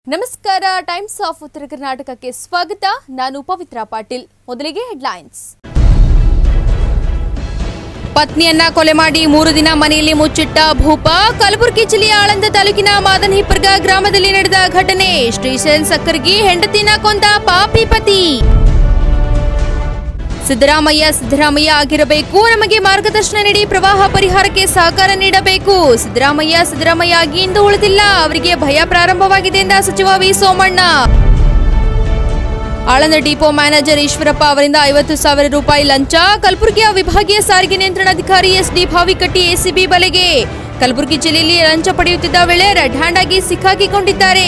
ನಮಸ್ಕಾರ times of ಉತ್ತರ ಕರ್ನಾಟಕಕ್ಕೆ ಸ್ವಾಗತ ನಾನು ಪವಿತ್ರ ಪಾಟೀಲ್ ಮೊದಲಿಗೆ ಹೆಡ್ಲೈನ್ಸ್ ಪತ್ನಿಯನ್ನ ಕೊಲೆ ಮಾಡಿ ಮೂರು ದಿನ ಮನೆಯಲ್ಲಿ ಮುಚ್ಚಿಟ್ಟ ಭೂಪ ಕಲಬುರಗಿ ಜಿಲ್ಲೆಯ ಆಳಂದ ತಾಲೂಕಿನ ಮಾದನಹಿಪ್ಪರ್ಗ ಗ್ರಾಮದಲ್ಲಿ ನಡೆದ ಘಟನೆ ಶ್ರೀಶೈಲ್ ಸಕ್ಕರ್ಗಿ ಹೆಂಡತಿನ ಕೊಂದ ಪಾಪಿ ಪತಿ ಸಿದ್ದರಾಮಯ್ಯ ಸಿದ್ದರಾಮಯ್ಯ ಆಗಿರಬೇಕು ನಮಗೆ ಮಾರ್ಗದರ್ಶನ ನೀಡಿ ಪ್ರವಾಹ ಪರಿಹಾರಕ್ಕೆ ಸಹಕಾರ ನೀಡಬೇಕು ಸಿದ್ದರಾಮಯ್ಯ ಸಿದ್ದರಾಮಯ್ಯ ಆಗಿ ಇಂದು ಉಳಿದಿಲ್ಲ ಅವರಿಗೆ ಭಯ ಪ್ರಾರಂಭವಾಗಿದೆ ಎಂದ ಸಚಿವ V Somanna Aland depot manager Eshwarappa ಅವರಿಂದ ಐವತ್ತು ಸಾವಿರ ರೂಪಾಯಿ ಲಂಚ ಕಲಬುರಗಿಯ ವಿಭಾಗೀಯ ಸಾರಿಗೆ ನಿಯಂತ್ರಣಾಧಿಕಾರಿ ಎಸ್ ಡಿ ಭಾವಿಕಟ್ಟಿ ಎಸಿಬಿ ಬಲೆಗೆ ಕಲಬುರಗಿ ಜಿಲ್ಲೆಯಲ್ಲಿ ಲಂಚ ಪಡೆಯುತ್ತಿದ್ದ ವೇಳೆ ರೆಡ್ ಹ್ಯಾಂಡ್ ಆಗಿ ಸಿಕ್ಕಾಕಿಕೊಂಡಿದ್ದಾರೆ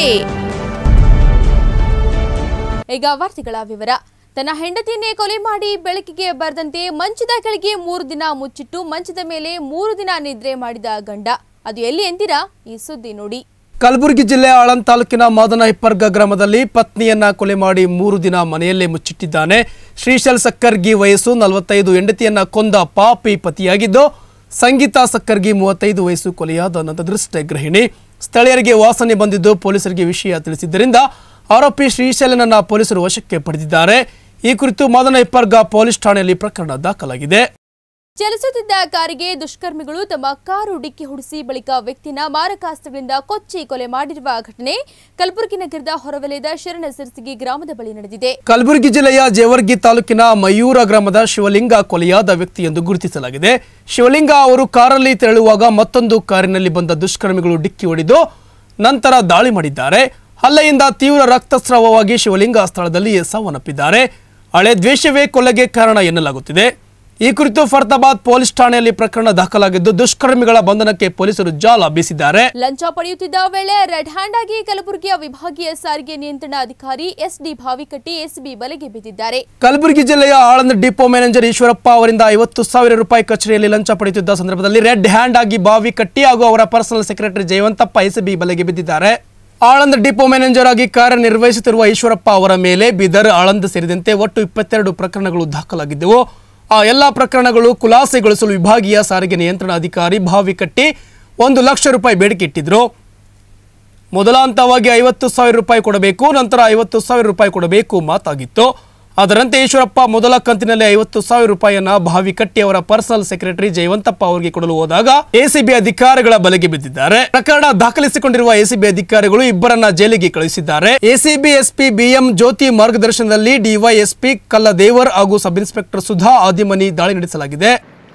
ಈಗ ವಾರ್ತೆಗಳ ವಿವರ ತನ್ನ ಹೆಂಡತಿಯನ್ನೇ ಕೊಲೆ ಮಾಡಿ ಬೆಳಕಿಗೆ ಬರದಂತೆ ಮಂಚದ ಕೆಳಗೆ ಮೂರು ದಿನ ಮುಚ್ಚಿಟ್ಟು ಮಂಚದ ಮೇಲೆ ಮೂರು ದಿನ ನಿದ್ರೆ ಮಾಡಿದ ಗಂಡ ಅದು ಎಲ್ಲಿ ಎಂತೀರಾ ಈ ಸುದ್ದಿ ನೋಡಿ ಕಲಬುರಗಿ ಜಿಲ್ಲೆ ಆಳಂದ್ ತಾಲೂಕಿನ ಮಾದನ ಹಿಪ್ಪರ್ಗ ಗ್ರಾಮದಲ್ಲಿ ಪತ್ನಿಯನ್ನ ಕೊಲೆ ಮಾಡಿ ಮೂರು ದಿನ ಮನೆಯಲ್ಲೇ ಮುಚ್ಚಿಟ್ಟಿದ್ದಾನೆ ಶ್ರೀಶೈಲ್ ಸಕ್ಕರ್ಗಿ ವಯಸ್ಸು ನಲವತ್ತೈದು ಹೆಂಡತಿಯನ್ನ ಕೊಂದ ಪಾಪಿ ಪತಿಯಾಗಿದ್ದು ಸಂಗೀತಾ ಸಕ್ಕರ್ಗಿ ಮೂವತ್ತೈದು ವಯಸ್ಸು ಕೊಲೆಯಾದ ನಂತದೃಷ್ಟ ಗೃಹಿಣಿ ಸ್ಥಳೀಯರಿಗೆ ವಾಸನೆ ಬಂದಿದ್ದು ಪೊಲೀಸರಿಗೆ ವಿಷಯ ತಿಳಿಸಿದ್ದರಿಂದ ಆರೋಪಿ ಶ್ರೀಶೈಲನನ್ನ ಪೊಲೀಸರು ವಶಕ್ಕೆ ಪಡೆದಿದ್ದಾರೆ ಈ ಕುರಿತು ಮಾದನ ಹಿಪ್ಪರ್ಗ ಪೊಲೀಸ್ ಠಾಣೆಯಲ್ಲಿ ಪ್ರಕರಣ ದಾಖಲಾಗಿದೆ ಚಲಿಸುತ್ತಿದ್ದ ಕಾರಿಗೆ ದುಷ್ಕರ್ಮಿಗಳು ತಮ್ಮ ಕಾರು ಡಿಕ್ಕಿ ಹೊಡಿಸಿ ಬಳಿಕ ವ್ಯಕ್ತಿನ ಮಾರಕಾಸ್ತ್ರಗಳಿಂದ ಕೊಚ್ಚಿ ಕೊಲೆ ಮಾಡಿರುವ ಘಟನೆ ಕಲಬುರಗಿ ನಗರದ ಹೊರವಲಯದ ಶರಣ ಸಿರ್ಸಿಗಿ ಗ್ರಾಮದ ಬಳಿ ನಡೆದಿದೆ ಕಲಬುರಗಿ ಜಿಲ್ಲೆಯ ಜೇವರ್ಗಿ ತಾಲೂಕಿನ ಮಯೂರ ಗ್ರಾಮದ ಶಿವಲಿಂಗ ಕೊಲೆಯಾದ ವ್ಯಕ್ತಿ ಎಂದು ಗುರುತಿಸಲಾಗಿದೆ ಶಿವಲಿಂಗ ಅವರು ಕಾರಲ್ಲಿ ತೆರಳುವಾಗ ಮತ್ತೊಂದು ಕಾರಿನಲ್ಲಿ ಬಂದ ದುಷ್ಕರ್ಮಿಗಳು ಡಿಕ್ಕಿ ಹೊಡೆದು ನಂತರ ದಾಳಿ ಮಾಡಿದ್ದಾರೆ ಹಲ್ಲೆಯಿಂದ ತೀವ್ರ ರಕ್ತಸ್ರಾವವಾಗಿ ಶಿವಲಿಂಗ ಸ್ಥಳದಲ್ಲಿ ಸಾವನ್ನಪ್ಪಿದ್ದಾರೆ ಹಳೆ ದ್ವೇಷವೇ ಕೊಲೆಗೆ ಕಾರಣ ಎನ್ನಲಾಗುತ್ತಿದೆ ಈ ಕುರಿತು ಫರ್ದಾಬಾದ್ ಪೊಲೀಸ್ ಠಾಣೆಯಲ್ಲಿ ಪ್ರಕರಣ ದಾಖಲಾಗಿದ್ದು ದುಷ್ಕರ್ಮಿಗಳ ಬಂಧನಕ್ಕೆ ಪೊಲೀಸರು ಜಾಲ ಬೀಸಿದ್ದಾರೆ ಲಂಚ ಪಡೆಯುತ್ತಿದ್ದ ವೇಳೆ ರೆಡ್ ಹ್ಯಾಂಡ್ ಆಗಿ ಕಲಬುರಗಿಯ ವಿಭಾಗೀಯ ಸಾರಿಗೆ ನಿಯಂತ್ರಣ ಅಧಿಕಾರಿ ಎಸ್ ಡಿ ಭಾವಿಕಟ್ಟಿ ಎಸ್ಬಿ ಬಲೆಗೆ ಬಿದ್ದಿದ್ದಾರೆ ಕಲಬುರಗಿ ಜಿಲ್ಲೆಯ ಆಳಂದ ಡಿಪೋ ಮ್ಯಾನೇಜರ್ ಈಶ್ವರಪ್ಪ ಅವರಿಂದ ಐವತ್ತು ಸಾವಿರ ರೂಪಾಯಿ ಕಚೇರಿಯಲ್ಲಿ ಲಂಚ ಪಡೆಯುತ್ತಿದ್ದ ಸಂದರ್ಭದಲ್ಲಿ ರೆಡ್ ಹ್ಯಾಂಡ್ ಆಗಿ ಬಾವಿ ಕಟ್ಟಿ ಹಾಗೂ ಅವರ ಪರ್ಸನಲ್ ಸೆಕ್ರೆಟರಿ ಜಯವಂತಪ್ಪ ಎಸಿಬಿ ಬಲೆಗೆ ಬಿದ್ದಿದ್ದಾರೆ ಆಳಂದ ಡಿಪೋ ಮ್ಯಾನೇಜರ್ ಆಗಿ ಕಾರ್ಯನಿರ್ವಹಿಸುತ್ತಿರುವ ಈಶ್ವರಪ್ಪ ಅವರ ಮೇಲೆ ಬೀದರ್ ಆಳಂದ ಸೇರಿದಂತೆ ಒಟ್ಟು ಇಪ್ಪತ್ತೆರಡು ಪ್ರಕರಣಗಳು ದಾಖಲಾಗಿದ್ದವು ಆ ಎಲ್ಲ ಪ್ರಕರಣಗಳು ಖುಲಾಸೆಗೊಳಿಸಲು ವಿಭಾಗೀಯ ಸಾರಿಗೆ ನಿಯಂತ್ರಣ ಅಧಿಕಾರಿ ಭಾವಿ ಕಟ್ಟಿ ಒಂದು ಲಕ್ಷ ರೂಪಾಯಿ ಬೇಡಿಕೆ ಇಟ್ಟಿದ್ರು ಮೊದಲ ಹಂತವಾಗಿ ಐವತ್ತು ಸಾವಿರ ರೂಪಾಯಿ ಕೊಡಬೇಕು ನಂತರ ಐವತ್ತು ಸಾವಿರ ರೂಪಾಯಿ ಕೊಡಬೇಕು ಮಾತಾಗಿತ್ತು ಅದರಂತೆ ಈಶ್ವರಪ್ಪ ಮೊದಲ ಕಂತಿನಲ್ಲಿ ಐವತ್ತು ಸಾವಿರ ರೂಪಾಯಿಯನ್ನ ಭಾವಿ ಕಟ್ಟಿ ಅವರ ಪರ್ಸನಲ್ ಸೆಕ್ರೆಟರಿ ಜಯವಂತಪ್ಪ ಅವರಿಗೆ ಕೊಡಲು ಹೋದಾಗ ಎಸಿಬಿ ಅಧಿಕಾರಿಗಳ ಬಲೆಗೆ ಬಿದ್ದಿದ್ದಾರೆ ಪ್ರಕರಣ ದಾಖಲಿಸಿಕೊಂಡಿರುವ ಎಸಿಬಿ ಅಧಿಕಾರಿಗಳು ಇಬ್ಬರನ್ನ ಜೈಲಿಗೆ ಕಳುಹಿಸಿದ್ದಾರೆ ಎಸಿಬಿ ಎಸ್ಪಿ ಬಿಎಂ ಜ್ಯೋತಿ ಮಾರ್ಗದರ್ಶನದಲ್ಲಿ ಡಿವೈಎಸ್ಪಿ ಕಲ್ಲದೇವರ್ ಹಾಗೂ ಸಬ್ ಇನ್ಸ್ಪೆಕ್ಟರ್ ಸುಧಾ ಆದಿಮನಿ ದಾಳಿ ನಡೆಸಲಾಗಿದೆ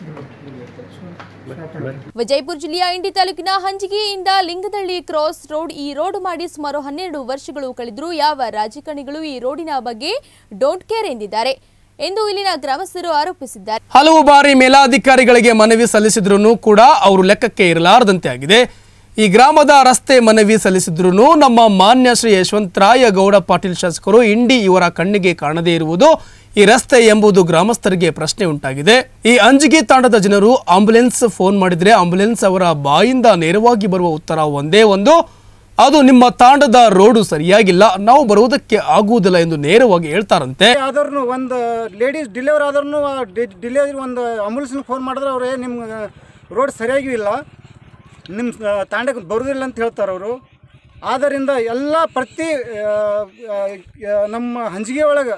ವಿಜಯಪುರ ಜಿಲ್ಲೆಯ ಇಂಡಿ ತಾಲೂಕಿನ ಹಂಜಿಗೆಯಿಂದ ಲಿಂಗದಳ್ಳಿ ಕ್ರಾಸ್ ರೋಡ್ ಈ ರೋಡ್ ಮಾಡಿ ಸುಮಾರು ಹನ್ನೆರಡು ವರ್ಷಗಳು ಕಳೆದರೂ ಯಾವ ರಾಜಕಾರಣಿಗಳು ಈ ರೋಡಿನ ಬಗ್ಗೆ ಡೋಂಟ್ ಕೇರ್ ಎಂದಿದ್ದಾರೆ ಎಂದು ಇಲ್ಲಿನ ಗ್ರಾಮಸ್ಥರು ಆರೋಪಿಸಿದ್ದಾರೆ ಹಲವು ಬಾರಿ ಮೇಲಾಧಿಕಾರಿಗಳಿಗೆ ಮನವಿ ಸಲ್ಲಿಸಿದ್ರು ಕೂಡ ಅವರು ಲೆಕ್ಕಕ್ಕೆ ಇರಲಾರದಂತೆ ಆಗಿದೆ ಈ ಗ್ರಾಮದ ರಸ್ತೆ ಮನವಿ ಸಲ್ಲಿಸಿದ್ರು ನಮ್ಮ ಮಾನ್ಯ ಶ್ರೀ ಯಶವಂತರಾಯ ಗೌಡ ಪಾಟೀಲ್ ಶಾಸಕರು ಇಂಡಿ ಇವರ ಕಣ್ಣಿಗೆ ಕಾಣದೇ ಇರುವುದು ಈ ರಸ್ತೆ ಎಂಬುದು ಗ್ರಾಮಸ್ಥರಿಗೆ ಪ್ರಶ್ನೆ ಉಂಟಾಗಿದೆ ಈ ಅಂಜಿಗೆ ತಾಂಡದ ಜನರು ಆಂಬುಲೆನ್ಸ್ ಫೋನ್ ಮಾಡಿದ್ರೆ ಆಂಬುಲೆನ್ಸ್ ಅವರ ಬಾಯಿಂದ ನೇರವಾಗಿ ಬರುವ ಉತ್ತರ ಒಂದೇ ಒಂದು ಅದು ನಿಮ್ಮ ತಾಂಡದ ರೋಡು ಸರಿಯಾಗಿಲ್ಲ ನಾವು ಬರುವುದಕ್ಕೆ ಆಗುವುದಿಲ್ಲ ಎಂದು ನೇರವಾಗಿ ಹೇಳ್ತಾರಂತೆ ಆದ್ರೂ ಒಂದು ಲೇಡೀಸ್ ಡಿಲಿವರ್ ಆದ್ರೂ ಡಿಲಿವರಿ ಒಂದು ಆಂಬುಲೆನ್ಸ್ನ ಫೋನ್ ಮಾಡಿದ್ರೆ ಅವ್ರು ನಿಮ್ಮ ರೋಡ್ ಸರಿಯಾಗಿ ಇಲ್ಲ ನಿಮ್ಮ ತಾಂಡಕ್ಕೆ ಬರೋದಿಲ್ಲ ಅಂತ ಹೇಳ್ತಾರೆ ಅವರು ಆದ್ದರಿಂದ ಎಲ್ಲ ಪ್ರತಿ ಆ, ಆ, ಆ, ನಮ್ಮ ಹಂಚಿಗೆ ಒಳಗೆ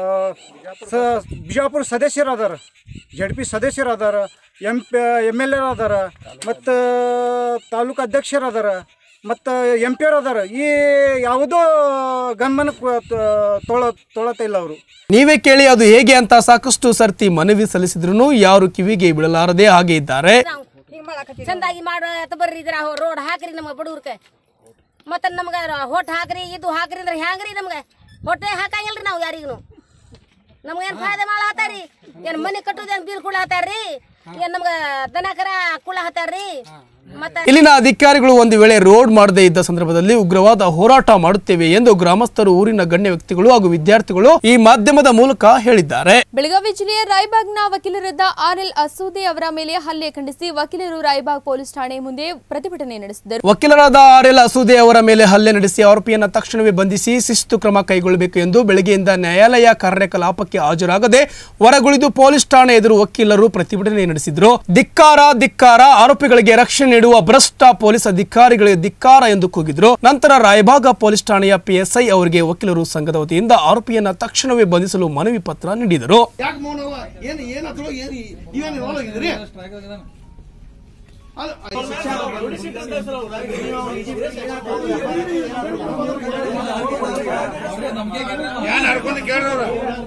ಸ ಬಿಜಾಪುರ ಸದಸ್ಯರು ಅದಾರ ಜಡ್ ಪಿ ಸದಸ್ಯರು ಅದಾರ M P M L A ಅದಾರ ಮತ್ತು ತಾಲೂಕು ಅಧ್ಯಕ್ಷರು ಅದಾರ ಮತ್ತು ಎಂ ಪಿ ಅವ್ರು ಅದಾರ ಈ ಯಾವುದೋ ಗಮನಕ್ಕೆ ತೊಳ ತೊಳತ ಇಲ್ಲ ಅವರು ನೀವೇ ಕೇಳಿ ಅದು ಹೇಗೆ ಅಂತ ಸಾಕಷ್ಟು ಸರ್ತಿ ಮನವಿ ಸಲ್ಲಿಸಿದ್ರು ಯಾರು ಕಿವಿಗೆ ಬಿಡಲಾರದೆ ಹಾಗೆ ಇದ್ದಾರೆ ನಾವು ಚಂದಾಗಿ ಮಾಡೋ ಎತ್ತ ಬರ್ರಿ ಇದ್ರ ರೋಡ್ ಹಾಕ್ರಿ ನಮ್ಗೆ ಬಡವ್ರಕ್ಕೆ ಮತ್ತೆ ನಮ್ಗೆ ಹೊಟ್ಟು ಹಾಕ್ರಿ ಇದು ಹಾಕ್ರಿ ಅಂದ್ರೆ ಹ್ಯಾಂಗ್ರಿ ನಮ್ಗೆ ಹೊಟ್ಟೆ ಹಾಕಂಗಿಲ್ರಿ ನಾವು ಯಾರಿಗೂ ನಮ್ಗೇನು ಫಾಯ್ದೆ ಮಾಡತ್ತಾರಿ ಏನು ಮನೆ ಕಟ್ಟೋದೇನು ಬೀರ್ ಕುಳ ಹತ್ತಾರ್ರಿ ಏನು ನಮ್ಗೆ ದನ ಕರ ಕುಳ ಹತ್ತಾರ್ರಿ ಮತ್ತೆ ಇಲ್ಲಿನ ಅಧಿಕಾರಿಗಳು ಒಂದು ವೇಳೆ ರೋಡ್ ಮಾಡದೇ ಇದ್ದ ಸಂದರ್ಭದಲ್ಲಿ ಉಗ್ರವಾದ ಹೋರಾಟ ಮಾಡುತ್ತೇವೆ ಎಂದು ಗ್ರಾಮಸ್ಥರು ಊರಿನ ಗಣ್ಯ ವ್ಯಕ್ತಿಗಳು ಹಾಗೂ ವಿದ್ಯಾರ್ಥಿಗಳು ಈ ಮಾಧ್ಯಮದ ಮೂಲಕ ಹೇಳಿದ್ದಾರೆ ಬೆಳಗಾವಿ ಜಿಲ್ಲೆಯ ರಾಯಬಾಗ್ನ ವಕೀಲರಾದ ಆರ್ ಎಲ್ ಅಸೂದೆ ಅವರ ಮೇಲೆ ಹಲ್ಲೆ ಖಂಡಿಸಿ ವಕೀಲರು ರಾಯಬಾಗ್ ಪೊಲೀಸ್ ಠಾಣೆ ಮುಂದೆ ಪ್ರತಿಭಟನೆ ನಡೆಸಿದರು ವಕೀಲರಾದ ಆರ್ ಎಲ್ ಅಸೂದೆ ಅವರ ಮೇಲೆ ಹಲ್ಲೆ ನಡೆಸಿ ಆರೋಪಿಯನ್ನ ತಕ್ಷಣವೇ ಬಂಧಿಸಿ ಶಿಸ್ತು ಕ್ರಮ ಕೈಗೊಳ್ಳಬೇಕು ಎಂದು ಬೆಳಗ್ಗೆಯಿಂದ ನ್ಯಾಯಾಲಯ ಕಾರ್ಯಕಲಾಪಕ್ಕೆ ಹಾಜರಾಗದೆ ಹೊರಗುಳಿದು ಪೊಲೀಸ್ ಠಾಣೆ ಎದುರು ವಕೀಲರು ಪ್ರತಿಭಟನೆ ನಡೆಸಿದ್ರು ಧಿಕ್ಕಾರ ಧಿಕ್ಕಾರ ಆರೋಪಿಗಳಿಗೆ ರಕ್ಷಣೆ ನೀಡುವ ಭ್ರಷ್ಟ ಪೊಲೀಸ್ ಅಧಿಕಾರಿಗಳಿಗೆ ಧಿಕ್ಕಾರ ಎಂದು ಕೂಗಿದ್ರು ನಂತರ ರಾಯಭಾಗ ಪೊಲೀಸ್ ಠಾಣೆಯ ಪಿಎಸ್ಐ ಅವರಿಗೆ ವಕೀಲರು ಸಂಘದ ವತಿಯಿಂದ ಆರೋಪಿಯನ್ನ ತಕ್ಷಣವೇ ಬಂಧಿಸಲು ಮನವಿ ಪತ್ರ ನೀಡಿದರು ಯಾಕೆ ಮೌನವ ಏನು ಏನು ಅದ್ರೊಳಗೆ ಏನು ನೀವೇನು ಒಳಗಿದ್ರಿ ಏನ್ ಹರ್ಕೊಂಡು ಕೇಳ್ರವ್ರ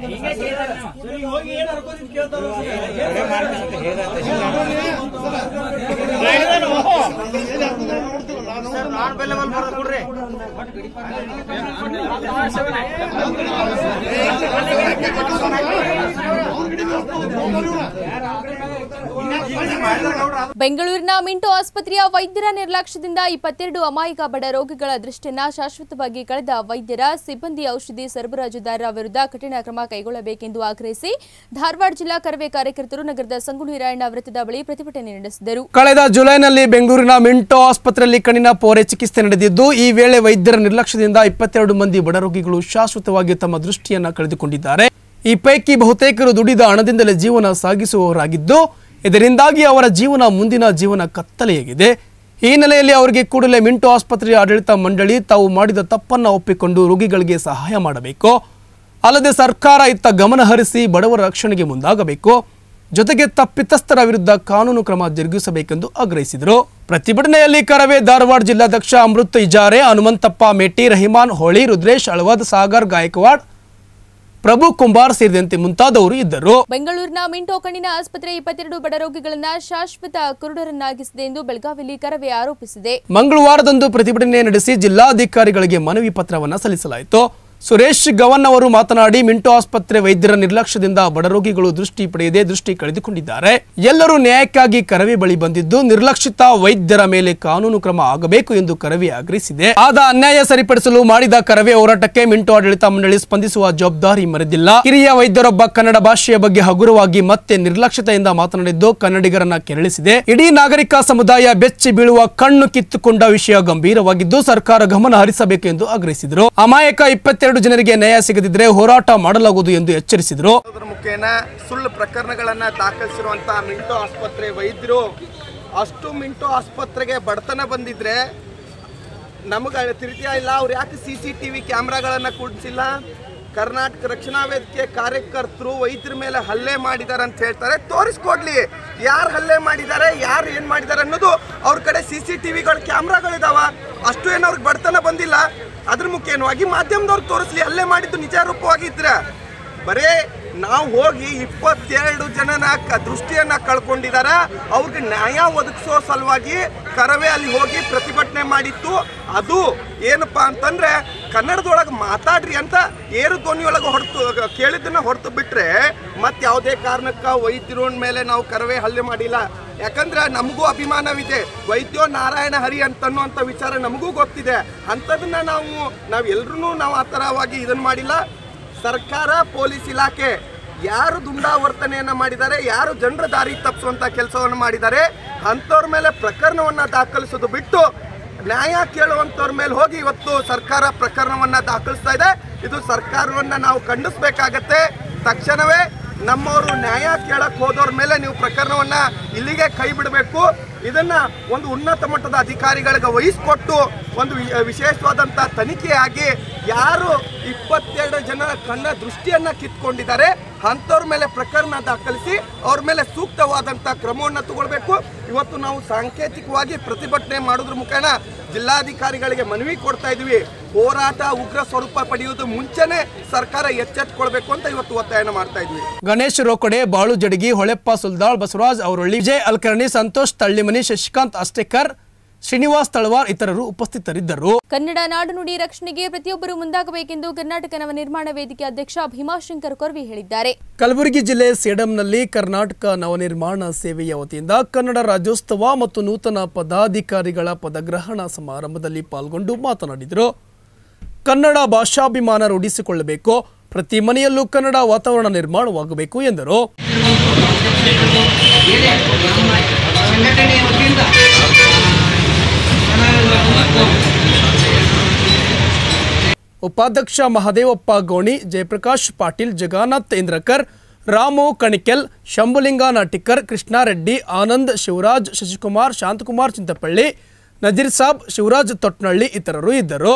ಬೆಂಗಳೂರಿನ ಮಿಂಟೋ ಆಸ್ಪತ್ರೆಯ ವೈದ್ಯರ ನಿರ್ಲಕ್ಷ್ಯದಿಂದ ಇಪ್ಪತ್ತೆರಡು ಅಮಾಯಕ ಬಡ ರೋಗಿಗಳ ದೃಷ್ಟಿಯನ್ನ ಶಾಶ್ವತವಾಗಿ ಕಳೆದ ವೈದ್ಯರ ಸಿಬ್ಬಂದಿ ಔಷಧಿ ಸರಬರಾಜುದಾರರ ವಿರುದ್ಧ ಕಠಿಣ ಕ್ರಮ ಕೈಗೊಳ್ಳಬೇಕೆಂದು ಆಗ್ರಹಿಸಿ ಧಾರವಾಡ ಜಿಲ್ಲಾ ಕರವೇ ಕಾರ್ಯಕರ್ತರು ನಗರದ ಸಂಗೊಳ್ಳಿ ರಾಯಣ್ಣ ವೃತ್ತದ ಬಳಿ ಪ್ರತಿಭಟನೆ ನಡೆಸಿದರು ಕಳೆದ ಜುಲೈನಲ್ಲಿ ಬೆಂಗಳೂರಿನ ಮಿಂಟೋ ಆಸ್ಪತ್ರೆಯಲ್ಲಿ ಕಣ್ಣಿನ ಪೋರೆ ಚಿಕಿತ್ಸೆ ನಡೆದಿದ್ದು ಈ ವೇಳೆ ವೈದ್ಯರ ನಿರ್ಲಕ್ಷ್ಯದಿಂದ ಇಪ್ಪತ್ತೆರಡು ಮಂದಿ ಬಡ ರೋಗಿಗಳು ಶಾಶ್ವತವಾಗಿ ತಮ್ಮ ದೃಷ್ಟಿಯನ್ನ ಕಳೆದುಕೊಂಡಿದ್ದಾರೆ ಈ ಪೈಕಿ ಬಹುತೇಕರು ದುಡಿದ ಹಣದಿಂದಲೇ ಜೀವನ ಸಾಗಿಸುವವರಾಗಿದ್ದು ಇದರಿಂದಾಗಿ ಅವರ ಜೀವನ ಮುಂದಿನ ಜೀವನ ಕತ್ತಲೆಯಾಗಿದೆ ಈ ಹಿನ್ನೆಲೆಯಲ್ಲಿ ಅವರಿಗೆ ಕೂಡಲೇ ಮಿಂಟೋ ಆಸ್ಪತ್ರೆಯ ಆಡಳಿತ ಮಂಡಳಿ ತಾವು ಮಾಡಿದ ತಪ್ಪನ್ನ ಒಪ್ಪಿಕೊಂಡು ರೋಗಿಗಳಿಗೆ ಸಹಾಯ ಮಾಡಬೇಕು ಅಲ್ಲದೆ ಸರ್ಕಾರ ಇತ್ತ ಗಮನ ಹರಿಸಿ ಬಡವರ ರಕ್ಷಣೆಗೆ ಮುಂದಾಗಬೇಕು ಜೊತೆಗೆ ತಪ್ಪಿತಸ್ಥರ ವಿರುದ್ಧ ಕಾನೂನು ಕ್ರಮ ಜರುಗಿಸಬೇಕೆಂದು ಆಗ್ರಹಿಸಿದರು ಪ್ರತಿಭಟನೆಯಲ್ಲಿ ಕರವೇ ಧಾರವಾಡ ಜಿಲ್ಲಾಧ್ಯಕ್ಷ ಅಮೃತ್ ಇಜಾರೆ ಹನುಮಂತಪ್ಪ ಮೇಟಿ ರಹಿಮಾನ್ ಹೋಳಿ ರುದ್ರೇಶ್ ಅಳವದ್ ಸಾಗರ್ ಗಾಯಕ್ವಾಡ್ ಪ್ರಭು ಕುಂಬಾರ್ ಸೇರಿದಂತೆ ಮುಂತಾದವರು ಇದ್ದರು ಬೆಂಗಳೂರಿನ ಮಿಂಟೋ ಕಣ್ಣಿನ ಆಸ್ಪತ್ರೆ ಇಪ್ಪತ್ತೆರಡು ಬಡ ರೋಗಿಗಳನ್ನ ಶಾಶ್ವತ ಕುರುಡರನ್ನಾಗಿಸಿದೆ ಎಂದು ಬೆಳಗಾವಿಯಲ್ಲಿ ಕರವೇ ಆರೋಪಿಸಿದೆ ಮಂಗಳವಾರದಂದು ಪ್ರತಿಭಟನೆ ನಡೆಸಿ ಜಿಲ್ಲಾಧಿಕಾರಿಗಳಿಗೆ ಮನವಿ ಪತ್ರವನ್ನು ಸಲ್ಲಿಸಲಾಯಿತು ಸುರೇಶ್ ಗವನ್ ಅವರು ಮಾತನಾಡಿ ಮಿಂಟೋ ಆಸ್ಪತ್ರೆ ವೈದ್ಯರ ನಿರ್ಲಕ್ಷ್ಯದಿಂದ ಬಡರೋಗಿಗಳು ದೃಷ್ಟಿ ಪಡೆಯದೆ ದೃಷ್ಟಿ ಕಳೆದುಕೊಂಡಿದ್ದಾರೆ ಎಲ್ಲರೂ ನ್ಯಾಯಕ್ಕಾಗಿ ಕರವೇ ಬಳಿ ಬಂದಿದ್ದು ನಿರ್ಲಕ್ಷಿತ ವೈದ್ಯರ ಮೇಲೆ ಕಾನೂನು ಕ್ರಮ ಆಗಬೇಕು ಎಂದು ಕರವೇ ಆಗ್ರಹಿಸಿದೆ ಆದ ಅನ್ಯಾಯ ಸರಿಪಡಿಸಲು ಮಾಡಿದ ಕರವೇ ಹೋರಾಟಕ್ಕೆ ಮಿಂಟೋ ಆಡಳಿತ ಮಂಡಳಿ ಸ್ಪಂದಿಸುವ ಜವಾಬ್ದಾರಿ ಮರೆದಿಲ್ಲ ಹಿರಿಯ ವೈದ್ಯರೊಬ್ಬ ಕನ್ನಡ ಭಾಷೆಯ ಬಗ್ಗೆ ಹಗುರವಾಗಿ ಮತ್ತೆ ನಿರ್ಲಕ್ಷ್ಯತೆಯಿಂದ ಮಾತನಾಡಿದ್ದು ಕನ್ನಡಿಗರನ್ನ ಕೆರಳಿಸಿದೆ ಇಡೀ ನಾಗರಿಕ ಸಮುದಾಯ ಬೆಚ್ಚಿ ಬೀಳುವ ಕಣ್ಣು ಕಿತ್ತುಕೊಂಡ ವಿಷಯ ಗಂಭೀರವಾಗಿದ್ದು ಸರ್ಕಾರ ಗಮನ ಹರಿಸಬೇಕು ಎಂದು ಆಗ್ರಹಿಸಿದರು ಅಮಾಯಕ ಇಪ್ಪತ್ತೆರಡು ಜನರಿಗೆ ನ್ಯಾಯ ಸಿಗದಿದ್ದರೆ ಹೋರಾಟ ಮಾಡಲಾಗುವುದು ಎಂದು ಎಚ್ಚರಿಸಿದರು ಅದರ ಮುಖೇನ ಸುಳ್ಳು ಪ್ರಕರಣಗಳನ್ನು ದಾಖಲಿಸಿರುವಂತಹ ಮಿಂಟೋ ಆಸ್ಪತ್ರೆ ವೈದ್ಯರು ಅಷ್ಟು ಮಿಂಟೋ ಆಸ್ಪತ್ರೆಗೆ ಬಡತನ ಬಂದಿದ್ರೆ ನಮಗೆ ತಿರುತಿಯ ಇಲ್ಲ ಅವ್ರು ಯಾಕೆ ಸಿ ಸಿ ಟಿ ವಿ ಕ್ಯಾಮ್ರಾಗಳನ್ನು ಕೂಡಿಸಿಲ್ಲ ಕರ್ನಾಟಕ ರಕ್ಷಣಾ ವೇದಿಕೆ ಕಾರ್ಯಕರ್ತರು ವೈದ್ಯರ ಮೇಲೆ ಹಲ್ಲೆ ಮಾಡಿದ್ದಾರೆ ಅಂತ ಹೇಳ್ತಾರೆ ತೋರಿಸ್ಕೊಡ್ಲಿ ಯಾರು ಹಲ್ಲೆ ಮಾಡಿದ್ದಾರೆ ಯಾರು ಏನು ಮಾಡಿದ್ದಾರೆ ಅನ್ನೋದು ಅವ್ರ ಕಡೆ ಸಿ ಸಿ ಟಿ ವಿಗಳು ಕ್ಯಾಮ್ರಾಗಳಿದಾವ ಅಷ್ಟು ಏನು ಅವ್ರಿಗೆ ಬಡತನ ಬಂದಿಲ್ಲ ಅದ್ರ ಮುಖೇನವಾಗಿ ಮಾಧ್ಯಮದವ್ರು ತೋರಿಸ್ಲಿ ಹಲ್ಲೆ ಮಾಡಿದ್ದು ನಿಜ ರೂಪವಾಗಿದ್ರೆ ಬರೇ ನಾವು ಹೋಗಿ ಇಪ್ಪತ್ತೆರಡು ಜನನ ಕ ದೃಷ್ಟಿಯನ್ನ ಕಳ್ಕೊಂಡಿದ್ದಾರೆ ಅವ್ರಿಗೆ ನ್ಯಾಯ ಒದಗಿಸೋ ಸಲುವಾಗಿ ಕರವೇ ಅಲ್ಲಿ ಹೋಗಿ ಪ್ರತಿಭಟನೆ ಮಾಡಿತ್ತು ಅದು ಏನಪ್ಪಾ ಅಂತಂದ್ರೆ ಕನ್ನಡದೊಳಗೆ ಮಾತಾಡ್ರಿ ಅಂತ ಏರು ಧ್ವನಿಯೊಳಗೆ ಹೊರತು ಕೇಳಿದ್ದನ್ನ ಹೊರತು ಬಿಟ್ರೆ ಮತ್ತೆ ಯಾವುದೇ ಕಾರಣಕ್ಕೆ ವೈದ್ಯರ ಮೇಲೆ ನಾವು ಕರವೇ ಹಲ್ಲೆ ಮಾಡಿಲ್ಲ ಯಾಕಂದ್ರೆ ನಮಗೂ ಅಭಿಮಾನವಿದೆ ವೈದ್ಯೋ ನಾರಾಯಣ ಹರಿ ಅಂತನ್ನುವಂಥ ವಿಚಾರ ನಮಗೂ ಗೊತ್ತಿದೆ ಅಂಥದನ್ನ ನಾವು ನಾವು ಎಲ್ರೂ ನಾವು ಆ ಥರವಾಗಿ ಇದನ್ನು ಮಾಡಿಲ್ಲ ಸರ್ಕಾರ ಪೊಲೀಸ್ ಇಲಾಖೆ ಯಾರು ದುಂಡಾವರ್ತನೆಯನ್ನು ಮಾಡಿದ್ದಾರೆ ಯಾರು ಜನರ ದಾರಿ ತಪ್ಪಿಸುವಂಥ ಕೆಲಸವನ್ನು ಮಾಡಿದ್ದಾರೆ ಅಂಥವ್ರ ಮೇಲೆ ಪ್ರಕರಣವನ್ನು ದಾಖಲಿಸೋದು ಬಿಟ್ಟು ನ್ಯಾಯ ಕೇಳುವಂಥವ್ರ ಮೇಲೆ ಹೋಗಿ ಇವತ್ತು ಸರ್ಕಾರ ಪ್ರಕರಣವನ್ನು ದಾಖಲಿಸ್ತಾ ಇದೆ ಇದು ಸರ್ಕಾರವನ್ನು ನಾವು ಖಂಡಿಸ್ಬೇಕಾಗತ್ತೆ ತಕ್ಷಣವೇ ನಮ್ಮವರು ನ್ಯಾಯ ಕೇಳಕ್ ಹೋದವ್ರ ಮೇಲೆ ನೀವು ಪ್ರಕರಣವನ್ನ ಇಲ್ಲಿಗೆ ಕೈ ಬಿಡಬೇಕು ಇದನ್ನ ಒಂದು ಉನ್ನತ ಮಟ್ಟದ ಅಧಿಕಾರಿಗಳಿಗೆ ವಹಿಸ್ಕೊಟ್ಟು ಒಂದು ವಿ- ವಿಶೇಷವಾದಂಥ ತನಿಖೆಯಾಗಿ ಯಾರು ಇಪ್ಪತ್ತೆರಡು ಜನರ ಕಣ್ಣ ದೃಷ್ಟಿಯನ್ನ ಕಿತ್ಕೊಂಡಿದ್ದಾರೆ ಅಂಥವ್ರ ಮೇಲೆ ಪ್ರಕರಣ ದಾಖಲಿಸಿ ಅವ್ರ ಮೇಲೆ ಸೂಕ್ತವಾದಂಥ ಕ್ರಮವನ್ನು ತಗೊಳ್ಬೇಕು ಇವತ್ತು ನಾವು ಸಾಂಕೇತಿಕವಾಗಿ ಪ್ರತಿಭಟನೆ ಮಾಡೋದ್ರ ಮುಖೇನ ಜಿಲ್ಲಾಧಿಕಾರಿಗಳಿಗೆ ಮನವಿ ಕೊಡ್ತಾ ಇದ್ವಿ ಹೋರಾಟ ಉಗ್ರ ಸ್ವರೂಪ ಪಡೆಯುವುದು ಮುಂಚೆನೆ ಸರ್ಕಾರ ಎಚ್ಚೆತ್ಕೊಳ್ಬೇಕು ಅಂತ ಇವತ್ತು ಒತ್ತಾಯನ ಮಾಡ್ತಾ ಇದ್ವಿ ಗಣೇಶ್ ರೋಕಡೆ ಬಾಳು ಜಡಗಿ ಹೊಳೆಪ್ಪ ಸುಲ್ದಾಳ್ ಬಸವರಾಜ್ ಅವರೊಳ್ಳಿ ವಿಜಯ್ ಅಲ್ಕರ್ಣಿ ಸಂತೋಷ್ ತಳ್ಳಿಮನಿ ಶಶಿಕಾಂತ್ ಅಷ್ಟೇಕರ್ ಶ್ರೀನಿವಾಸ್ ತಳವಾರ್ ಇತರರು ಉಪಸ್ಥಿತರಿದ್ದರು ಕನ್ನಡ ನಾಡು ನುಡಿ ರಕ್ಷಣೆಗೆ ಪ್ರತಿಯೊಬ್ಬರು ಮುಂದಾಗಬೇಕೆಂದು ಕರ್ನಾಟಕ ನವ ನಿರ್ಮಾಣ ವೇದಿಕೆ ಅಧ್ಯಕ್ಷ ಭೀಮಾಶಂಕರ್ ಕೊರ್ವಿ ಹೇಳಿದ್ದಾರೆ ಕಲಬುರಗಿ ಜಿಲ್ಲೆ ಸೇಡಂನಲ್ಲಿ ಕರ್ನಾಟಕ ನವನಿರ್ಮಾಣ ಸೇವೆಯ ವತಿಯಿಂದ ಕನ್ನಡ ರಾಜ್ಯೋತ್ಸವ ಮತ್ತು ನೂತನ ಪದಾಧಿಕಾರಿಗಳ ಪದಗ್ರಹಣ ಸಮಾರಂಭದಲ್ಲಿ ಪಾಲ್ಗೊಂಡು ಮಾತನಾಡಿದರು ಕನ್ನಡ ಭಾಷಾಭಿಮಾನ ರೂಢಿಸಿಕೊಳ್ಳಬೇಕು ಪ್ರತಿ ಮನೆಯಲ್ಲೂ ಕನ್ನಡ ವಾತಾವರಣ ನಿರ್ಮಾಣವಾಗಬೇಕು ಎಂದರು ಉಪಾಧ್ಯಕ್ಷ ಮಹದೇವಪ್ಪ ಗೋಣಿ ಜಯಪ್ರಕಾಶ್ ಪಾಟೀಲ್ ಜಗನ್ನಾಥ್ ಇಂದ್ರಕರ್ ರಾಮು ಕಣಿಕೆಲ್ ಶಂಭುಲಿಂಗ ನಾಟಿಕರ್ ಕೃಷ್ಣಾರೆಡ್ಡಿ ಆನಂದ್ ಶಿವರಾಜ್ ಶಶಿಕುಮಾರ್ ಶಾಂತಕುಮಾರ್ ಚಿಂತಪಳ್ಳಿ ನಜೀರ್ ಸಾಬ್ ಶಿವರಾಜ್ ತೊಟ್ನಳ್ಳಿ ಇತರರು ಇದ್ದರು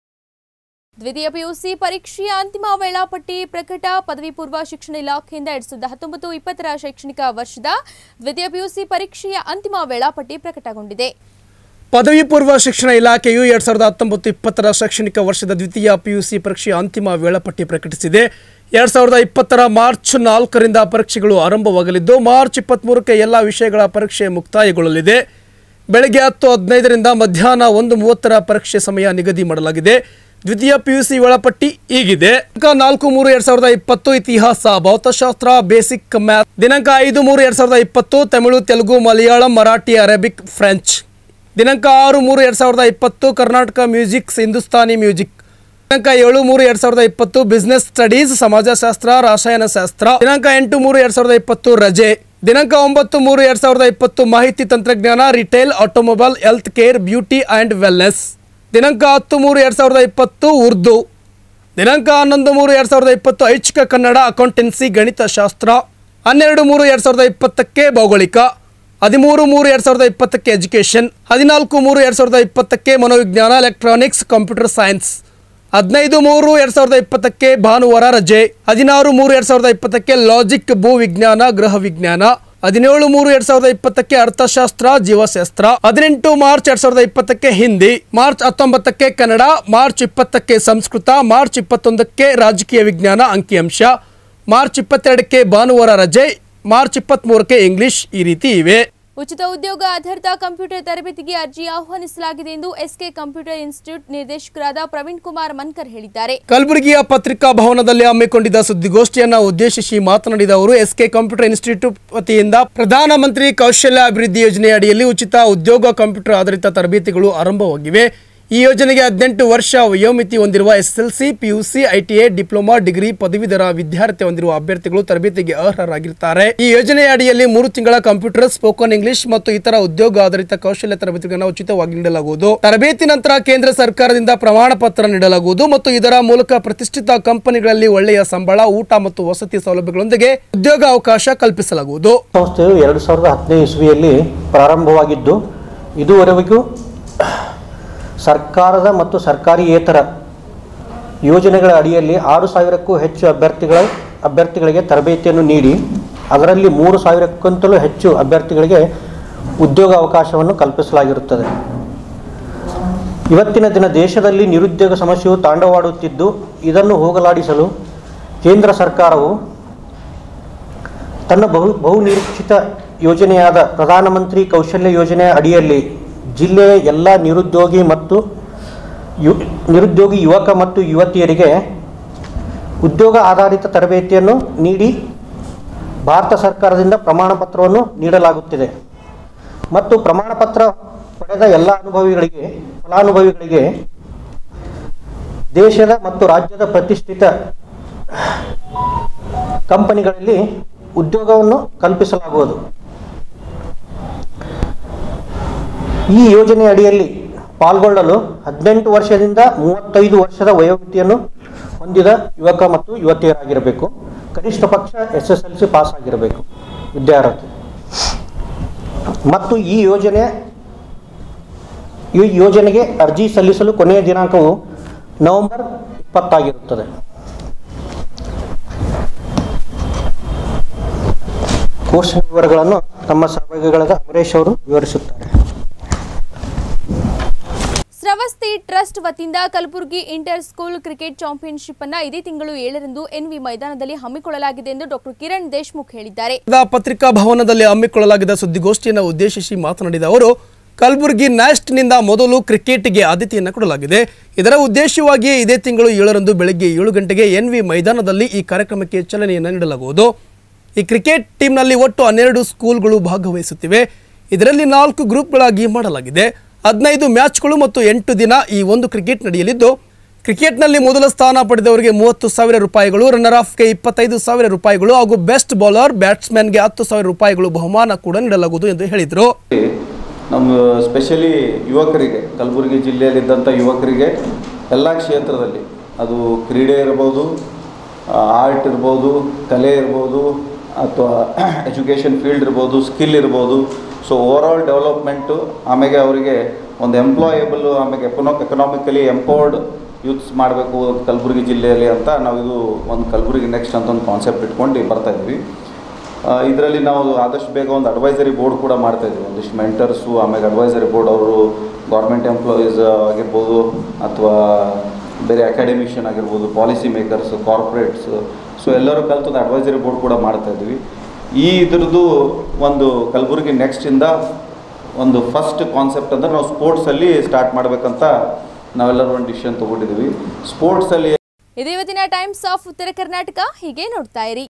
ದ್ವಿತೀಯ ಪಿಯುಸಿ ಪರೀಕ್ಷೆಯ ಅಂತಿಮ ವೇಳಾಪಟ್ಟಿ ಪ್ರಕಟ ಪದವಿ ಪೂರ್ವ ಶಿಕ್ಷಣ ಇಲಾಖೆಯಿಂದ ಎರಡ್ ಸಾವಿರದ ಹತ್ತೊಂಬತ್ತು ಇಪ್ಪತ್ತರ ಶೈಕ್ಷಣಿಕ ವರ್ಷದ ದ್ವಿತೀಯ ಪಿಯುಸಿ ಪರೀಕ್ಷೆಯ ಅಂತಿಮ ವೇಳಾಪಟ್ಟಿ ಪ್ರಕಟಗೊಂಡಿದೆ ಪದವಿ ಪೂರ್ವ ಶಿಕ್ಷಣ ಇಲಾಖೆಯು ಎರಡ್ ಸಾವಿರದ ಹತ್ತೊಂಬತ್ತು ಇಪ್ಪತ್ತರ ಶೈಕ್ಷಣಿಕ ವರ್ಷದ ದ್ವಿತೀಯ ಪಿಯುಸಿ ಪರೀಕ್ಷೆಯ ಅಂತಿಮ ವೇಳಾಪಟ್ಟಿ ಪ್ರಕಟಿಸಿದೆ ಎರಡ್ ಸಾವಿರದ ಇಪ್ಪತ್ತರ ಮಾರ್ಚ್ ನಾಲ್ಕರಿಂದ ಪರೀಕ್ಷೆಗಳು ಆರಂಭವಾಗಲಿದ್ದು ಮಾರ್ಚ್ ಇಪ್ಪತ್ತ್ಮೂರಕ್ಕೆ ಎಲ್ಲ ವಿಷಯಗಳ ಪರೀಕ್ಷೆ ಮುಕ್ತಾಯಗೊಳ್ಳಲಿದೆ ಬೆಳಗ್ಗೆ ಹತ್ತು ಹದಿನೈದರಿಂದ ಮಧ್ಯಾಹ್ನ ಒಂದು ಮೂವತ್ತರ ಪರೀಕ್ಷೆ ಸಮಯ ನಿಗದಿ ಮಾಡಲಾಗಿದೆ ದ್ವಿತೀಯ ಪಿಯುಸಿ ವೇಳಾಪಟ್ಟಿ ಹೀಗಿದೆ ದಿನಾಂಕ ನಾಲ್ಕು ಮೂರು ಎರಡ್ ಸಾವಿರದ ಇಪ್ಪತ್ತು ಇತಿಹಾಸ ಭೌತಶಾಸ್ತ್ರ ಬೇಸಿಕ್ ಮ್ಯಾಥ್ ದಿನಾಂಕ ಐದು ಮೂರು ಎರಡ್ ಸಾವಿರದ ಇಪ್ಪತ್ತು ತಮಿಳು ತೆಲುಗು ಮಲಯಾಳಂ ಮರಾಠಿ ಅರೇಬಿಕ್ ಫ್ರೆಂಚ್ ದಿನಾಂಕ ಆರು ಮೂರು ಎರಡ್ ಸಾವಿರದ ಇಪ್ಪತ್ತು ಕರ್ನಾಟಕ ಮ್ಯೂಸಿಕ್ಸ್ ಹಿಂದೂಸ್ತಾನಿ ಮ್ಯೂಸಿಕ್ ದಿನಾಂಕ ಏಳು ಮೂರು ಎರಡ್ ಸಾವಿರದ ಇಪ್ಪತ್ತು ಬಿಸ್ನೆಸ್ ಸ್ಟಡೀಸ್ ಸಮಾಜಶಾಸ್ತ್ರ ರಾಸಾಯನಶಾಸ್ತ್ರ ದಿನಾಂಕ ಎಂಟು ಮೂರು ಎರಡ್ ಸಾವಿರದ ಇಪ್ಪತ್ತು ರಜೆ ದಿನಾಂಕ ಒಂಬತ್ತು ಮೂರು ಎರಡ್ ಸಾವಿರದ ಇಪ್ಪತ್ತು ಮಾಹಿತಿ ತಂತ್ರಜ್ಞಾನ retail automobile health care beauty and wellness ದಿನಾಂಕ ಹತ್ತು ಮೂರು ಎರಡ್ ಸಾವಿರದ ಇಪ್ಪತ್ತು ಉರ್ದು ದಿನಾಂಕ ಹನ್ನೊಂದು ಮೂರು ಎರಡ್ ಸಾವಿರದ ಇಪ್ಪತ್ತು ಐಚ್ಛಿಕ ಕನ್ನಡ ಅಕೌಂಟೆನ್ಸಿ ಗಣಿತಶಾಸ್ತ್ರ ಹನ್ನೆರಡು ಮೂರು ಎರಡ್ ಸಾವಿರದ ಇಪ್ಪತ್ತಕ್ಕೆ ಭೌಗೋಳಿಕ ಹದಿಮೂರು ಮೂರು ಎರಡ್ ಸಾವಿರದ ಇಪ್ಪತ್ತಕ್ಕೆ ಎಜುಕೇಷನ್ ಹದಿನಾಲ್ಕು ಮೂರು ಎರಡ್ ಸಾವಿರದ ಇಪ್ಪತ್ತಕ್ಕೆ ಮನೋವಿಜ್ಞಾನ ಎಲೆಕ್ಟ್ರಾನಿಕ್ಸ್ ಕಂಪ್ಯೂಟರ್ ಸೈನ್ಸ್ ಹದಿನೈದು ಮೂರು ಎರಡ್ ಸಾವಿರದ ಇಪ್ಪತ್ತಕ್ಕೆ ಭಾನುವಾರ ರಜೆ ಹದಿನಾರು ಮೂರು ಎರಡ್ ಸಾವಿರದ ಇಪ್ಪತ್ತಕ್ಕೆ ಲಾಜಿಕ್ ಭೂ ವಿಜ್ಞಾನ ಗೃಹ ವಿಜ್ಞಾನ ಹದಿನೇಳು ಮೂರು ಎರಡ್ ಸಾವಿರದ ಇಪ್ಪತ್ತಕ್ಕೆ ಅರ್ಥಶಾಸ್ತ್ರ ಜೀವಶಾಸ್ತ್ರ ಹದಿನೆಂಟು ಮಾರ್ಚ್ ಎರಡ್ ಸಾವಿರದ ಇಪ್ಪತ್ತಕ್ಕೆ ಹಿಂದಿ ಮಾರ್ಚ್ ಹತ್ತೊಂಬತ್ತಕ್ಕೆ ಕನ್ನಡ ಮಾರ್ಚ್ ಇಪ್ಪತ್ತಕ್ಕೆ ಸಂಸ್ಕೃತ ಮಾರ್ಚ್ ಇಪ್ಪತ್ತೊಂದಕ್ಕೆ ರಾಜಕೀಯ ವಿಜ್ಞಾನ ಅಂಕಿಅಂಶ ಮಾರ್ಚ್ ಇಪ್ಪತ್ತೆರಡಕ್ಕೆ ಭಾನುವಾರ ರಜೆ ಮಾರ್ಚ್ ಇಪ್ಪತ್ತ್ಮೂರಕ್ಕೆ ಇಂಗ್ಲಿಷ್ ಈ ರೀತಿ ಇವೆ ಉಚಿತ ಉದ್ಯೋಗ ಆಧಾರಿತ ಕಂಪ್ಯೂಟರ್ ತರಬೇತಿಗೆ ಅರ್ಜಿ ಆಹ್ವಾನಿಸಲಾಗಿದೆ ಎಂದು ಎಸ್ಕೆ ಕಂಪ್ಯೂಟರ್ ಇನ್ಸ್ಟಿಟ್ಯೂಟ್ ನಿರ್ದೇಶಕರಾದ ಪ್ರವೀಣ್ ಕುಮಾರ್ ಮನ್ಕರ್ ಹೇಳಿದ್ದಾರೆ ಕಲಬುರಗಿಯ ಪತ್ರಿಕಾ ಭವನದಲ್ಲಿ ಹಮ್ಮಿಕೊಂಡಿದ್ದ ಸುದ್ದಿಗೋಷ್ಠಿಯನ್ನ ಉದ್ದೇಶಿಸಿ ಮಾತನಾಡಿದ ಅವರು ಎಸ್ಕೆ ಕಂಪ್ಯೂಟರ್ ಇನ್ಸ್ಟಿಟ್ಯೂಟ್ ವತಿಯಿಂದ ಪ್ರಧಾನಮಂತ್ರಿ ಕೌಶಲ್ಯ ಅಭಿವೃದ್ಧಿ ಯೋಜನೆ ಅಡಿಯಲ್ಲಿ ಉಚಿತ ಉದ್ಯೋಗ ಕಂಪ್ಯೂಟರ್ ಆಧಾರಿತ ತರಬೇತಿಗಳು ಆರಂಭವಾಗಿವೆ ಈ ಯೋಜನೆಗೆ ಹದಿನೆಂಟು ವರ್ಷ ವಯೋಮಿತಿ ಹೊಂದಿರುವ SSLC PUC ITI diploma degree ಪದವೀಧರ ವಿದ್ಯಾರ್ಥಿ ಹೊಂದಿರುವ ಅಭ್ಯರ್ಥಿಗಳು ತರಬೇತಿಗೆ ಅರ್ಹರಾಗಿರುತ್ತಾರೆ ಈ ಯೋಜನೆಯ ಅಡಿಯಲ್ಲಿ ಮೂರು ತಿಂಗಳ ಕಂಪ್ಯೂಟರ್ ಸ್ಪೋಕನ್ ಇಂಗ್ಲಿಷ್ ಮತ್ತು ಇತರ ಉದ್ಯೋಗ ಆಧಾರಿತ ಕೌಶಲ್ಯ ತರಬೇತಿಗಳನ್ನು ಉಚಿತವಾಗಿ ನೀಡಲಾಗುವುದು ತರಬೇತಿ ನಂತರ ಕೇಂದ್ರ ಸರ್ಕಾರದಿಂದ ಪ್ರಮಾಣ ಪತ್ರ ನೀಡಲಾಗುವುದು ಮತ್ತು ಇದರ ಮೂಲಕ ಪ್ರತಿಷ್ಠಿತ ಕಂಪನಿಗಳಲ್ಲಿ ಒಳ್ಳೆಯ ಸಂಬಳ ಊಟ ಮತ್ತು ವಸತಿ ಸೌಲಭ್ಯಗಳೊಂದಿಗೆ ಉದ್ಯೋಗ ಅವಕಾಶ ಕಲ್ಪಿಸಲಾಗುವುದು ಸಂಸ್ಥೆಯು ಎರಡು ಸಾವಿರದ ಹದಿನೈದು ಇಸ್ವಿಯಲ್ಲಿ ಪ್ರಾರಂಭವಾಗಿದ್ದು ಇದುವರೆಗೂ ಸರ್ಕಾರದ ಮತ್ತು ಸರ್ಕಾರಿಯೇತರ ಯೋಜನೆಗಳ ಅಡಿಯಲ್ಲಿ ಆರು ಸಾವಿರಕ್ಕೂ ಹೆಚ್ಚು ಅಭ್ಯರ್ಥಿಗಳ ಅಭ್ಯರ್ಥಿಗಳಿಗೆ ತರಬೇತಿಯನ್ನು ನೀಡಿ ಅದರಲ್ಲಿ ಮೂರು ಸಾವಿರಕ್ಕಿಂತಲೂ ಹೆಚ್ಚು ಅಭ್ಯರ್ಥಿಗಳಿಗೆ ಉದ್ಯೋಗ ಅವಕಾಶವನ್ನು ಕಲ್ಪಿಸಲಾಗಿರುತ್ತದೆ ಇವತ್ತಿನ ದಿನ ದೇಶದಲ್ಲಿ ನಿರುದ್ಯೋಗ ಸಮಸ್ಯೆಯು ತಾಂಡವಾಡುತ್ತಿದ್ದು ಇದನ್ನು ಹೋಗಲಾಡಿಸಲು ಕೇಂದ್ರ ಸರ್ಕಾರವು ತನ್ನ ಬಹು ಬಹುನಿರೀಕ್ಷಿತ ಯೋಜನೆಯಾದ ಪ್ರಧಾನಮಂತ್ರಿ ಕೌಶಲ್ಯ ಯೋಜನೆ ಅಡಿಯಲ್ಲಿ ಜಿಲ್ಲೆಯ ಎಲ್ಲ ನಿರುದ್ಯೋಗಿ ಮತ್ತು ಯು ನಿರುದ್ಯೋಗಿ ಯುವಕ ಮತ್ತು ಯುವತಿಯರಿಗೆ ಉದ್ಯೋಗ ಆಧಾರಿತ ತರಬೇತಿಯನ್ನು ನೀಡಿ ಭಾರತ ಸರ್ಕಾರದಿಂದ ಪ್ರಮಾಣ ಪತ್ರವನ್ನು ನೀಡಲಾಗುತ್ತಿದೆ ಮತ್ತು ಪ್ರಮಾಣ ಪತ್ರ ಪಡೆದ ಎಲ್ಲ ಅನುಭವಿಗಳಿಗೆ ಫಲಾನುಭವಿಗಳಿಗೆ ದೇಶದ ಮತ್ತು ರಾಜ್ಯದ ಪ್ರತಿಷ್ಠಿತ ಕಂಪನಿಗಳಲ್ಲಿ ಉದ್ಯೋಗವನ್ನು ಕಲ್ಪಿಸಲಾಗುವುದು ಈ ಯೋಜನೆ ಅಡಿಯಲ್ಲಿ ಪಾಲ್ಗೊಳ್ಳಲು ಹದಿನೆಂಟು ವರ್ಷದಿಂದ ಮೂವತ್ತೈದು ವರ್ಷದ ವಯೋಮಿತಿಯನ್ನು ಹೊಂದಿದ ಯುವಕ ಮತ್ತು ಯುವತಿಯರಾಗಿರಬೇಕು ಕನಿಷ್ಠ ಪಕ್ಷ S S L C pass ಆಗಿರಬೇಕು ವಿದ್ಯಾರ್ಥಿ ಮತ್ತು ಈ ಯೋಜನೆ ಈ ಯೋಜನೆಗೆ ಅರ್ಜಿ ಸಲ್ಲಿಸಲು ಕೊನೆಯ ದಿನಾಂಕವು ನವೆಂಬರ್ ಇಪ್ಪತ್ತಾಗಿರುತ್ತದೆ ಕೋರ್ಸ್ನ ವಿವರಗಳನ್ನು ನಮ್ಮ ಸಹಭಾಗಿಗಳಾದ ಅಮರೇಶ್ ಅವರು ವಿವರಿಸುತ್ತಾರೆ ಸ್ರವಸ್ತಿ ಟ್ರಸ್ಟ್ ವತಿಯಿಂದ Kalaburagi inter school cricket championship ಅನ್ನ ಇದೇ ತಿಂಗಳು ಏಳರಂದು ಎನ್ವಿ ಮೈದಾನದಲ್ಲಿ ಹಮ್ಮಿಕೊಳ್ಳಲಾಗಿದೆ ಎಂದು ಡಾಕ್ಟರ್ ಕಿರಣ್ ದೇಶ್ಮುಖ್ ಹೇಳಿದ್ದಾರೆ ದ ಪತ್ರಿಕಾ ಭವನದಲ್ಲಿ ಹಮ್ಮಿಕೊಳ್ಳಲಾಗಿದ್ದ ಸುದ್ದಿಗೋಷ್ಠಿಯನ್ನು ಉದ್ದೇಶಿಸಿ ಮಾತನಾಡಿದ ಅವರು ಕಲಬುರಗಿ ನ್ಯಾಸ್ಟ್ನಿಂದ ಮೊದಲು ಕ್ರಿಕೆಟ್ಗೆ ಆದ್ಯತೆಯನ್ನು ಕೊಡಲಾಗಿದೆ ಇದರ ಉದ್ದೇಶವಾಗಿಯೇ ಇದೇ ತಿಂಗಳು ಏಳರಂದು ಬೆಳಗ್ಗೆ ಏಳು ಗಂಟೆಗೆ ಎನ್ ವಿ ಮೈದಾನದಲ್ಲಿ ಈ ಕಾರ್ಯಕ್ರಮಕ್ಕೆ ಚಾಲನೆಯನ್ನು ನೀಡಲಾಗುವುದು ಈ ಕ್ರಿಕೆಟ್ ಟೀಮ್ನಲ್ಲಿ ಒಟ್ಟು ಹನ್ನೆರಡು ಸ್ಕೂಲ್ಗಳು ಭಾಗವಹಿಸುತ್ತಿವೆ ಇದರಲ್ಲಿ ನಾಲ್ಕು ಗ್ರೂಪ್ಗಳಾಗಿ ಮಾಡಲಾಗಿದೆ ಹದಿನೈದು ಮ್ಯಾಚ್ಗಳು ಮತ್ತು ಎಂಟು ದಿನ ಈ ಒಂದು ಕ್ರಿಕೆಟ್ ನಡೆಯಲಿದ್ದು ಕ್ರಿಕೆಟ್ನಲ್ಲಿ ಮೊದಲ ಸ್ಥಾನ ಪಡೆದವರಿಗೆ ಮೂವತ್ತು ಸಾವಿರ ರೂಪಾಯಿಗಳು ರನ್ನರ್ ಆಫ್ಗೆ ಇಪ್ಪತ್ತೈದು ಸಾವಿರ ರೂಪಾಯಿಗಳು ಹಾಗೂ ಬೆಸ್ಟ್ ಬೌಲರ್ ಬ್ಯಾಟ್ಸ್ಮನ್ಗೆ ಹತ್ತು ಸಾವಿರ ರೂಪಾಯಿಗಳು ಬಹುಮಾನ ಕೂಡ ನೀಡಲಾಗುವುದು ಎಂದು ಹೇಳಿದರು ನಮ್ಮ ಸ್ಪೆಷಲಿ ಯುವಕರಿಗೆ ಕಲಬುರಗಿ ಜಿಲ್ಲೆಯಲ್ಲಿದ್ದಂಥ ಯುವಕರಿಗೆ ಎಲ್ಲ ಕ್ಷೇತ್ರದಲ್ಲಿ ಅದು ಕ್ರೀಡೆ ಇರ್ಬೋದು ಆರ್ಟ್ ಇರ್ಬೋದು ಕಲೆ ಇರ್ಬೋದು ಅಥವಾ ಎಜುಕೇಷನ್ ಫೀಲ್ಡ್ ಇರ್ಬೋದು ಸ್ಕಿಲ್ ಇರ್ಬೋದು ಸೊ ಓವರಾಲ್ ಡೆವಲಪ್ಮೆಂಟು ಆಮೇಲೆ ಅವರಿಗೆ ಒಂದು ಎಂಪ್ಲಾಯಬಲ್ ಆಮೇಲೆ ಎಕನೋ ಎಕನಾಮಿಕಲಿ ಎಂಪವರ್ಡ್ ಯೂತ್ಸ್ ಮಾಡಬೇಕು ಕಲಬುರಗಿ ಜಿಲ್ಲೆಯಲ್ಲಿ ಅಂತ ನಾವು ಇದು ಒಂದು ಕಲಬುರಗಿ ನೆಕ್ಸ್ಟ್ ಅಂತ ಒಂದು ಕಾನ್ಸೆಪ್ಟ್ ಇಟ್ಕೊಂಡು ಬರ್ತಾ ಇದ್ವಿ ಇದರಲ್ಲಿ ನಾವು ಆದಷ್ಟು ಬೇಗ ಒಂದು ಅಡ್ವೈಸರಿ ಬೋರ್ಡ್ ಕೂಡ ಮಾಡ್ತಾ ಇದ್ವಿ ಒಂದಿಷ್ಟು ಮೆಂಟರ್ಸು ಆಮೇಲೆ ಅಡ್ವೈಸರಿ ಬೋರ್ಡ್ ಅವರು ಗೌರ್ಮೆಂಟ್ ಎಂಪ್ಲಾಯೀಸ್ ಆಗಿರ್ಬೋದು ಅಥವಾ ಬೇರೆ ಅಕಾಡೆಮಿಷಿಯನ್ ಆಗಿರ್ಬೋದು ಪಾಲಿಸಿ ಮೇಕರ್ಸ್ ಕಾರ್ಪೊರೇಟ್ಸ್ ಸೊ ಎಲ್ಲರೂ ಕಲ್ತು ಒಂದು ಅಡ್ವೈಸರಿ ಬೋರ್ಡ್ ಕೂಡ ಮಾಡ್ತಾ ಇದ್ವಿ ಈ ಇದ್ರದ್ದು ಒಂದು ಕಲಬುರಗಿ ನೆಕ್ಸ್ಟಿಂದ ಒಂದು ಫಸ್ಟ್ ಕಾನ್ಸೆಪ್ಟ್ ಅಂದರೆ ನಾವು ಸ್ಪೋರ್ಟ್ಸಲ್ಲಿ ಸ್ಟಾರ್ಟ್ ಮಾಡಬೇಕಂತ ನಾವೆಲ್ಲರೂ ಒಂದು ಡಿಸಿಷನ್ ತೊಗೊಂಡಿದ್ದೀವಿ ಸ್ಪೋರ್ಟ್ಸಲ್ಲಿ ಇದು ಇವತ್ತಿನ ಟೈಮ್ಸ್ ಆಫ್ ಉತ್ತರ ಕರ್ನಾಟಕ ಹೀಗೆ ನೋಡ್ತಾ ಇರಿ